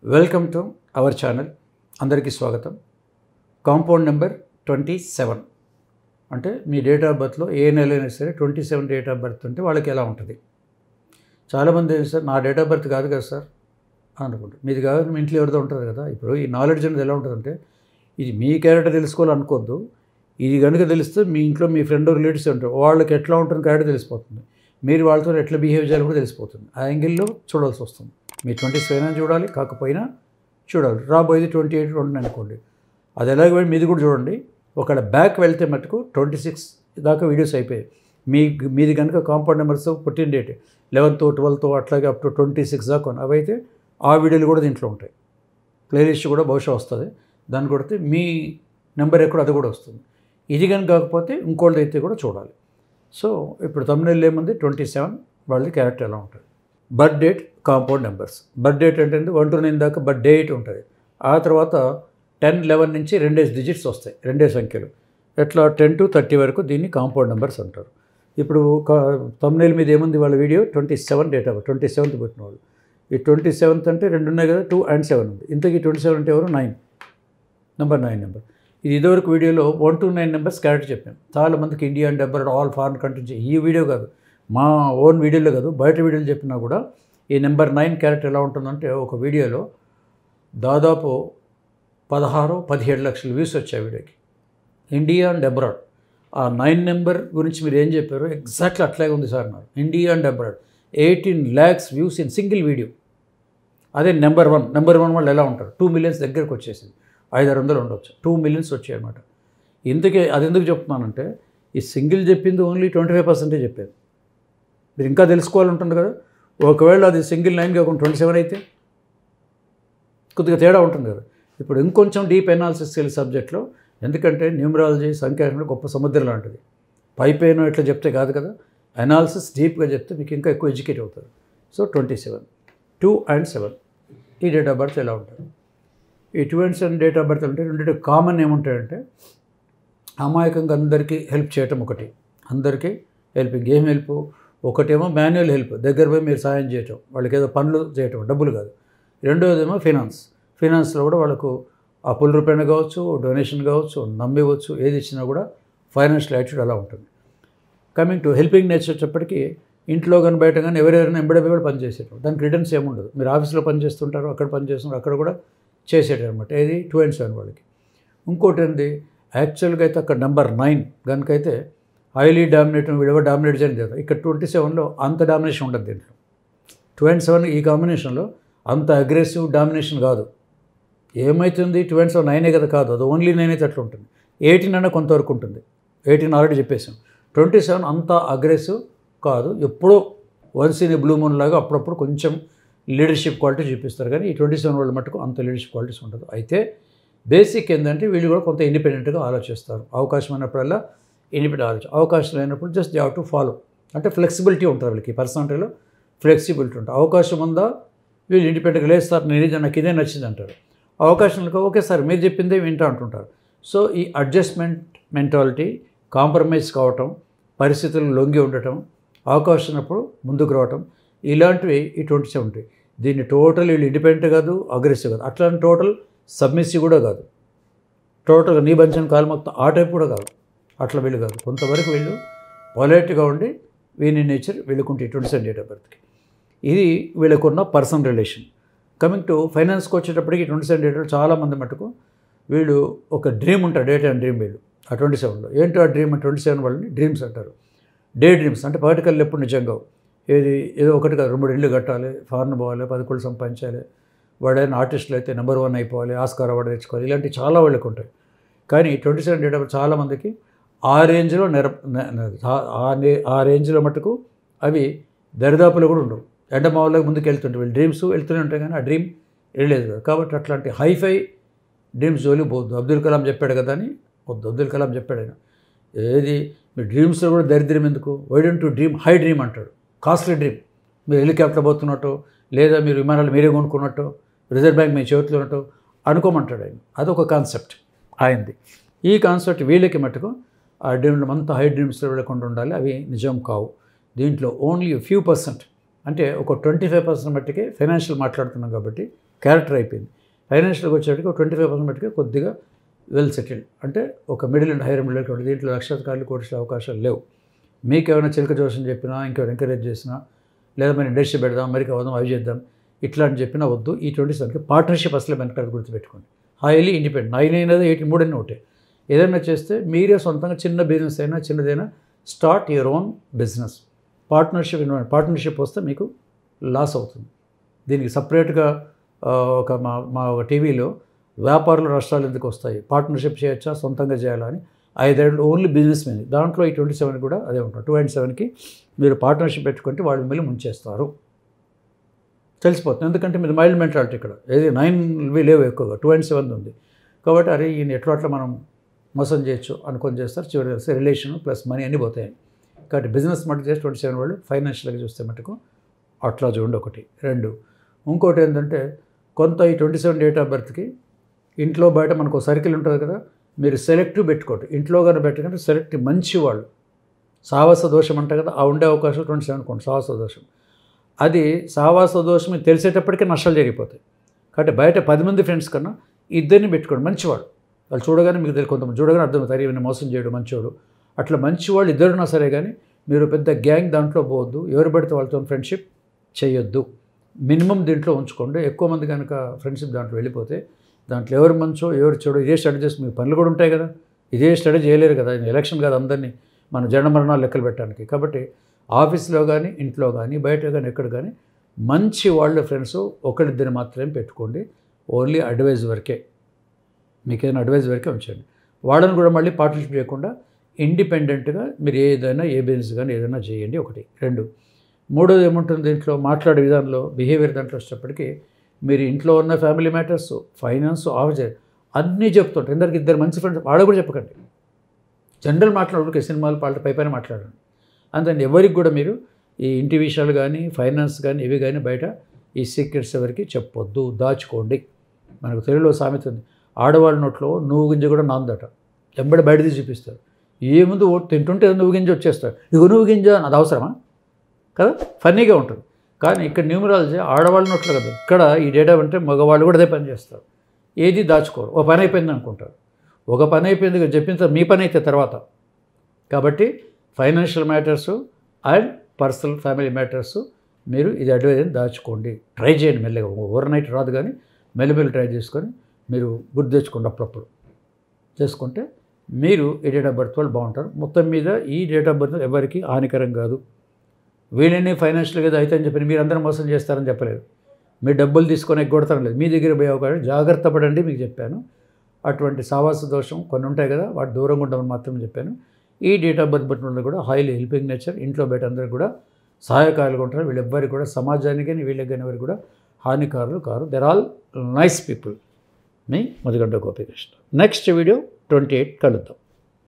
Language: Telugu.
వెల్కమ్ టు అవర్ ఛానల్ అందరికీ స్వాగతం కాంపౌండ్ నెంబర్ ట్వంటీ సెవెన్ అంటే మీ డేట్ ఆఫ్ బర్త్లో ఏ నెల అయినా సరే twenty seven date of birth ఉంటే వాళ్ళకి ఎలా ఉంటుంది చాలామంది ఏంటి సార్ నా డేట్ ఆఫ్ బర్త్ కాదు కదా సార్ అనుకుంటారు మీది కాదు మీ ఇంట్లో ఎవరిదో ఉంటుంది కదా ఇప్పుడు ఈ నాలెడ్జ్ అనేది ఎలా ఉంటుందంటే ఇది మీ క్యారెక్టర్ తెలుసుకోవాలనుకోవద్దు ఇది కనుక తెలిస్తే మీ ఇంట్లో మీ ఫ్రెండ్ రిలేటివ్స్ ఉంటారు వాళ్ళకి ఎట్లా ఉంటుంది క్యారెక్టర్ తెలిసిపోతుంది మీరు వాళ్ళతో ఎట్లా బిహేవ్ చేయాలి కూడా తెలిసిపోతుంది ఆ యాంగిల్లో చూడాల్సి వస్తుంది మీ ట్వంటీ సెవెన్ అని చూడాలి కాకపోయినా చూడాలి రాబోయేది ట్వంటీ ఎయిట్ ట్వంటీ అనుకోండి అది ఎలాగ వెళ్ళి మీది కూడా చూడండి ఒకవేళ బ్యాక్ వెళ్తే మటుకు ట్వంటీ సిక్స్ దాకా వీడియోస్ అయిపోయాయి మీ మీది కనుక కాంపౌండ్ నెంబర్స్ పుట్టిన డేట్ లెవెన్త్ ట్వెల్త్ అట్లాగే అప్ టు ట్వంటీ సిక్స్ దాకా ఉన్నాయి. అవైతే ఆ వీడియోలు కూడా దీంట్లో ఉంటాయి ప్లేలిస్ట్ కూడా బహుశా వస్తుంది దాన్ని కొడితే మీ నెంబర్ ఎక్కడ అది కూడా వస్తుంది ఇది కనుక కాకపోతే ఇంకోటిది అయితే కూడా చూడాలి సో ఇప్పుడు తమిళ ఏముంది ట్వంటీ సెవెన్ వాళ్ళది క్యారెక్టర్ ఎలా ఉంటుంది birth date compound numbers birth date అంటే వన్ టు నైన్ దాకా బర్త్ డేట్ ఉంటుంది ఆ తర్వాత టెన్ లెవెన్ నుంచి రెండే డిజిట్స్ వస్తాయి రెండే సంఖ్యలు ఎట్లా టెన్ టు థర్టీ వరకు దీన్ని కాంపౌండ్ నెంబర్స్ అంటారు ఇప్పుడు తమిళ మీద ఏముంది వాళ్ళ video twenty seven date of twenty seventh పుట్టిన వాళ్ళు ఈ ట్వంటీ సెవెంత్ అంటే రెండు ఉన్నాయి కదా టూ అండ్ సెవెన్ ఉంది ఇంతకీ ట్వంటీ సెవెన్ అంటే ఎవరు నైన్ నెంబర్ నైన్ నెంబర్ ఇది ఇదివరకు వీడియోలో one two nine numbers character చెప్పాను చాలా మందికి ఇండియా అండ్ డెబ్బర్ ఆల్ ఫారెన్ కంట్రీస్ ఈ వీడియో కాదు మా ఓన్ వీడియోలో కాదు బయట వీడియోలు చెప్పినా కూడా ఈ నెంబర్ నైన్ క్యారెక్టర్ ఎలా ఉంటుందంటే ఒక వీడియోలో దాదాపు పదహారు పదిహేడు లక్షల వ్యూస్ వచ్చాయి వీడియోకి ఇండియా అండ్ అబ్రాడ్ ఆ నైన్ నెంబర్ గురించి మీరు ఏం చెప్పారో ఎగ్జాక్ట్లీ అట్లాగే ఉంది సార్ నాకు India and abroad eighteen lakhs views in single video అదే నెంబర్ వన్ నెంబర్ వన్ వాళ్ళు ఎలా ఉంటారు టూ మిలియన్స్ దగ్గరకు వచ్చేసింది ఐదారు వందలు ఉండొచ్చు టూ మిలియన్స్ వచ్చాయి అనమాట ఇంతకే అది ఎందుకు చెప్తున్నానంటే ఈ సింగిల్ చెప్పింది ఓన్లీ ట్వంటీ ఫైవ్ పర్సెంటే చెప్పారు మీరు ఇంకా తెలుసుకోవాలంటుంది కదా ఒకవేళ అది సింగిల్ నైన్ కాకుండా ట్వంటీ సెవెన్ అయితే కొద్దిగా తేడా ఉంటుంది కదా ఇప్పుడు ఇంకొంచెం డీప్ ఎనాలిసిస్ తెలిసి సబ్జెక్ట్లో ఎందుకంటే న్యూమరాలజీ సంఖ్యాకరణ గొప్ప సముద్రం లాంటిది పైపైన ఇట్లా చెప్తే కాదు కదా అనాలిసిస్ డీప్గా చెప్తే మీకు ఇంకా ఎక్కువ ఎడ్యుకేట్ అవుతారు so twenty seven two and seven ఈ డేట్ ఆఫ్ బర్త్ ఎలా ఉంటుంది ఈ two and seven date of birth అంటే రెండు కామన్ ఏముంటాయంటే అమాయకంగా అందరికీ హెల్ప్ చేయటం ఒకటి అందరికీ హెల్పింగ్ ఏం హెల్ప్ ఒకటేమో మాన్యువల్ హెల్ప్ దగ్గర పోయి మీరు సాయం చేయటం వాళ్ళకి ఏదో పనులు చేయటం డబ్బులు కాదు రెండోదేమో ఫినాన్స్ ఫినాన్స్లో కూడా వాళ్ళకు అప్పుల రూపాయన కావచ్చు డొనేషన్ కావచ్చు నమ్మివచ్చు ఏది ఇచ్చినా కూడా ఫైనాన్షియల్ యాటిట్యూడ్ అలా ఉంటుంది కమింగ్ టు హెల్పింగ్ నేచర్ వచ్చేప్పటికీ ఇంట్లో కానీ బయట కానీ ఎవరెవరైనా ఎంబడే కూడా పనిచేసేటం దానికి రిటర్న్స్ ఏముండదు మీరు ఆఫీస్లో పని చేస్తుంటారు అక్కడ పని చేస్తుంటారు అక్కడ కూడా చేసేటం అనమాట ఏది టూ అండ్ సెవెన్ వాళ్ళకి ఇంకోటి ఏంది యాక్చువల్గా అయితే అక్కడ నెంబర్ నైన్ కనుకైతే హైలీ డామినేట్ విడవ డామినేట్ చేయడం లేదు ఇక్కడ ట్వంటీ సెవెన్లో అంత డామినేషన్ ఉండదు దీంట్లో టూ అండ్ సెవెన్ ఈ కాంబినేషన్లో అంత అగ్రెసివ్ డామినేషన్ కాదు ఏమవుతుంది టూ అండ్ సెవెన్ నైనే కదా కాదు అది ఓన్లీ నైన్ అయితే అట్లా ఉంటుంది ఎయిటీన్ అన్న కొంతవరకు ఉంటుంది ఎయిటీన్ ఆల్రెడీ చెప్పేసాం ట్వంటీ సెవెన్ అంత అగ్రెసివ్ కాదు ఎప్పుడో వన్స్ ఇన్ బ్లూ మూన్ లాగా అప్పుడప్పుడు కొంచెం లీడర్షిప్ క్వాలిటీ చూపిస్తారు కానీ ఈ ట్వంటీ సెవెన్ వాళ్ళు మటుకు అంత లీడర్షిప్ క్వాలిటీస్ ఉండదు అయితే బేసిక్ ఏంటంటే వీళ్ళు కూడా కొంత ఇండిపెండెంట్గా ఆలోచిస్తారు అవకాశం అయినప్పుడల్లా ఇండిపెండెంట్ ఆలోచన అవకాశం లేనప్పుడు just they have to follow అంటే ఫ్లెక్సిబిలిటీ ఉంటుంది వీళ్ళకి పర్సనాలిటీలో ఫ్లెక్సిబిలిటీ ఉంటుంది అవకాశం ఉందా వీళ్ళు ఇండిపెండెంట్గా లేదు సార్ నేను ఇది నాకు ఇదే నచ్చింది అంటారు అవకాశం లేక ఓకే సార్ మీరు చెప్పిందే వింటా అంటుంటారు సో ఈ అడ్జస్ట్మెంట్ మెంటాలిటీ కాంప్రమైజ్ కావటం పరిస్థితులు లొంగి ఉండటం అవకాశం ఉన్నప్పుడు ముందుకు రావటం ఇలాంటివి ఈ ట్వంటీ సెవెన్ ఉంటాయి దీన్ని టోటల్ వీళ్ళు ఇండిపెండెంట్ కాదు అగ్రెసివ్ కాదు అట్లాంటి టోటల్ సబ్మిసివ్ కూడా కాదు టోటల్గా నీ బంచం కాలు మొత్తం ఆ టైప్ కూడా కాదు అట్లా వీళ్ళు కాదు కొంతవరకు వీళ్ళు పొలైట్గా ఉండి వీని నేచర్ వీళ్ళకుంటే ట్వంటీ సెవెన్ డేట్ ఆఫ్ బర్త్కి ఇది వీళ్ళకున్న పర్సనల్ రిలేషన్ కమింగ్ టు ఫైనాన్స్కి వచ్చేటప్పటికి ట్వంటీ సెవెన్ డేట్ చాలామంది మటుకు వీళ్ళు ఒక డ్రీమ్ ఉంటారు డేట్ అండ్ డ్రీమ్ వీళ్ళు ఆ ట్వంటీ సెవెన్లో ఏంటో ఆ డ్రీమ్ ట్వంటీ సెవెన్ వాళ్ళని డ్రీమ్స్ అంటారు డే డ్రీమ్స్ అంటే పగటికల్లు ఎప్పుడు నిజంగా ఏది ఏదో ఒకటి కాదు రెండు మూడు ఇల్లు కట్టాలి ఫారెన్ పోవాలి పది కోళ్ళు సంపాదించాలి వాడైనా ఆర్టిస్టులు అయితే నెంబర్ వన్ అయిపోవాలి ఆస్కార్ అవార్డు తెచ్చుకోవాలి ఇలాంటి చాలా వాళ్ళకి ఉంటాయి కానీ ట్వంటీ సెవెన్ డేట్ చాలామందికి ఆ రేంజ్లో నెర ఆ రేంజ్లో మటుకు అవి దరిదాపులు కూడా ఉండవు ఎండమావులకు ముందుకు వెళ్తుంటాయి వీళ్ళు డ్రీమ్స్ వెళ్తూనే ఉంటాయి కానీ ఆ డ్రీమ్ వెళ్ళలేదు కదా కాబట్టి అట్లాంటి హైఫై డ్రీమ్స్ జోలి పోద్దు అబ్దుల్ కలాం చెప్పాడు కదా అని వద్దు అబ్దుల్ కలాం చెప్పాడు ఆయన ఏది మీ డ్రీమ్స్లో కూడా దరిద్రం ఎందుకు why don't to dream high dream అంటాడు కాస్ట్లీ డ్రీమ్ మీరు హెలికాప్టర్ పోతున్నట్టు లేదా మీరు విమానాలు మీరే కొనుక్కున్నట్టు రిజర్వ్ బ్యాంక్ మీ చేతిలో ఉన్నట్టు అనుకోమంటాడు ఆయన అదొక కాన్సెప్ట్ ఆయనది ఈ కాన్సెప్ట్ వీళ్ళకి మటుకు ఆ డ్రీమ్ అంతా హై డ్రీమ్స్లో వెళ్ళకుండా ఉండాలి అవి నిజం కావు దీంట్లో ఓన్లీ ఫ్యూ పర్సెంట్ అంటే ఒక ట్వంటీ ఫైవ్ పర్సెంట్ మట్టికే ఫైనాన్షియల్ మాట్లాడుతున్నాం కాబట్టి క్యారెక్టర్ అయిపోయింది ఫైనాన్షియల్గా వచ్చేటికి ట్వంటీ ఫైవ్ పర్సెంట్ మట్టుకే కొద్దిగా వెల్ సెటిల్డ్ అంటే ఒక మిడిల్ అండ్ హైయర్ మిడిల్ ఉంటుంది దీంట్లో లక్షాధికారులు కోట్ల అవకాశాలు లేవు మీకు ఏమైనా చిలక జోషం చెప్పినా ఇంకెవరు ఎంకరేజ్ చేసినా లేదా మనం ఇండస్ట్రీ పెడదాం అమెరికా వద్దాం అవి చేద్దాం ఇట్లా అని చెప్పినా వద్దు ఈ ట్వంటీ సెవెన్కి పార్ట్నర్షిప్ అసలు వెనకాల గుర్తుపెట్టుకోండి హైలీ ఇండిపెండెంట్ నైన్ అయినది ఎయిటీ మూడు అయినా ఒకటే ఏదైనా చేస్తే మీరే సొంతంగా చిన్న బిజినెస్ అయినా చిన్నదైనా start your own business partnership invest partnership వస్తే మీకు లాస్ అవుతుంది దీనికి సపరేట్గా ఆ, ఒక మా మా ఒక టీవీలో వ్యాపారుల రాష్ట్రాలు ఎందుకు వస్తాయి పార్ట్నర్షిప్ చేయొచ్చా సొంతంగా చేయాలా అని ఐదేళ్ళు ఓన్లీ బిజినెస్ మీద దాంట్లో ఈ ట్వంటీ సెవెన్ కూడా అదే ఉంటుంది టూ అండ్ సెవెన్కి మీరు పార్ట్నర్షిప్ పెట్టుకుంటే వాళ్ళు మిమ్మల్ని ముంచేస్తారు తెలిసిపోతుంది ఎందుకంటే మీరు మైల్డ్ మెంటాలిటీ ఇక్కడ ఏది నైన్ ఇవి లేవు ఎక్కువగా టూ అండ్ సెవెన్ ఉంది కాబట్టి అరే ఈయన ఎట్లా అట్లా మనం మోసం చేయొచ్చు అనుకొని చేస్తారు చివరి వస్తే రిలేషన్ ప్లస్ మనీ అన్నీ పోతాయి కాబట్టి బిజినెస్ మటుకు చేసి ట్వంటీ సెవెన్ వాళ్ళు ఫైనాన్షియల్గా చూస్తే మటుకు అట్లా చూడండి ఒకటి రెండు ఇంకోటి ఏంటంటే కొంత ఈ ట్వంటీ సెవెన్ డేట్ ఆఫ్ బర్త్కి ఇంట్లో బయట మనకు ఒక సర్కిల్ ఉంటుంది కదా మీరు సెలెక్టివ్ పెట్టుకోండి ఇంట్లో కానీ పెట్టకంటే సెలెక్టివ్ మంచి వాళ్ళు సావాస దోషం అంట కదా ఆ ఉండే అవకాశం ట్వంటీ సెవెన్ అనుకోండి సావాస దోషం అది సావాస దోషం మీకు తెలిసేటప్పటికే నష్టాలు జరిగిపోతాయి కాబట్టి బయట పది మంది ఫ్రెండ్స్ కన్నా ఇద్దరిని పెట్టుకోండి మంచివాడు వాళ్ళు చూడగానే మీకు తెలియదు కొంతమంది చూడగానే అర్థమవుతారు ఈయన మోసం చేయడం మంచివాడు అట్లా మంచివాళ్ళు ఇద్దరున్నా సరే కానీ మీరు పెద్ద గ్యాంగ్ దాంట్లో పోవద్దు ఎవరు పడితే వాళ్ళతో ఫ్రెండ్షిప్ చేయొద్దు మినిమం దీంట్లో ఉంచుకోండి ఎక్కువ మంది కనుక ఫ్రెండ్షిప్ దాంట్లో వెళ్ళిపోతే దాంట్లో ఎవరు మంచో ఎవరు చెడు ఇదే స్టడీ చేసి మీకు పనులు కూడా ఉంటాయి కదా ఇదే స్టడీ చేయలేరు కదా ఇది ఎలక్షన్ కాదు అందరినీ మన జన మరణాలు లెక్కలు పెట్టడానికి కాబట్టి ఆఫీస్లో కానీ ఇంట్లో కానీ బయట కానీ ఎక్కడ కానీ మంచి వాళ్ళ ఫ్రెండ్స్ ఒకరిద్దరు మాత్రమే పెట్టుకోండి ఓన్లీ అడ్వైజ్ వరకే మీకేదైనా అడ్వైజ్ వరకే ఉంచండి వాళ్ళని కూడా మళ్ళీ పార్ట్నర్షిప్ చేయకుండా ఇండిపెండెంట్గా మీరు ఏదైనా ఏ బిజినెస్ కానీ ఏదైనా చేయండి ఒకటి రెండు మూడోది ఏముంటుంది దీంట్లో మాట్లాడే విధానంలో బిహేవియర్ దాంట్లో వచ్చేటప్పటికి మీరు ఇంట్లో ఉన్న ఫ్యామిలీ మ్యాటర్స్ ఫైనాన్స్ ఆఫీసర్ అన్నీ చెప్తుంటారు ఇందరికి ఇద్దరు మంచి ఫ్రెండ్స్ వాళ్ళు కూడా చెప్పకండి జనరల్ మాట్లాడుకుంటే సినిమాలు పాట పై పైన మాట్లాడండి అందుకని ఎవరికి కూడా మీరు ఈ ఇంటి విషయాలు కానీ ఫైనాన్స్ కానీ ఇవి కానీ బయట ఈ సీక్రెట్స్ ఎవరికి చెప్పొద్దు దాచుకోండి మనకు తెలుగులో సామెత ఉంది ఆడవాళ్ళ నోట్లో నువ్వు గింజ కూడా నాందట ఎంబడి బయట తీసి చూపిస్తారు ఏ ముందు ఓ- తింటుంటే నువ్వు గింజ వచ్చేస్తారు ఇగో నువ్వు గింజ అది అవసరమా కదా ఫన్నీగా ఉంటుంది కానీ ఇక్కడ న్యూమరాలజీ ఆడవాళ్ళ నోట్లో కదా ఇక్కడ ఈ డేటా అంటే మగవాళ్ళు కూడా అదే పని చేస్తారు ఏది దాచుకోరు ఒక పని అయిపోయింది అనుకుంటారు ఒక పని అయిపోయింది కదా చెప్పిన తర్వాత మీ పని అయితే తర్వాత కాబట్టి financial matters and personal family matters మీరు ఇది అడ్వైజ్ అని దాచుకోండి ట్రై చేయండి మెల్లగా ఓవర్ నైట్ రాదు కానీ మెల్లమెల్లి ట్రై చేసుకొని మీరు గుర్తు తెచ్చుకోండి అప్పుడప్పుడు చేసుకుంటే మీరు ఈ డేట్ ఆఫ్ బర్త్ వాళ్ళు బాగుంటారు మొత్తం మీద ఈ డేట్ ఆఫ్ బర్త్ ఎవరికి హానికరం కాదు వీళ్ళని ఫైనాన్షియల్గా అయితే అని చెప్పి మీరు అందరూ మోసం చేస్తారని చెప్పలేదు మీ డబ్బులు తీసుకొని ఎగ్గొడతారం లేదు మీ దగ్గర పోయే అవకాశం జాగ్రత్త పడండి మీకు చెప్పాను అటువంటి సావాస దోషం కొన్ని ఉంటాయి కదా వాటి దూరంగా ఉండమని మాత్రమే చెప్పాను ఈ డేట్ ఆఫ్ బర్త్ బట్టి కూడా హైలీ హెల్పింగ్ నేచర్ ఇంట్లో బయట అందరూ కూడా సహాయకారులుగా ఉంటారు వీళ్ళెవ్వరికి కూడా సమాజానికి కానీ వీళ్ళకి కానీ ఎవరికి కూడా హానికారులు కారు దెర్ ఆల్ నైస్ పీపుల్ మీ Madhuganta Gopikrishna next video twenty eight కలుద్దాం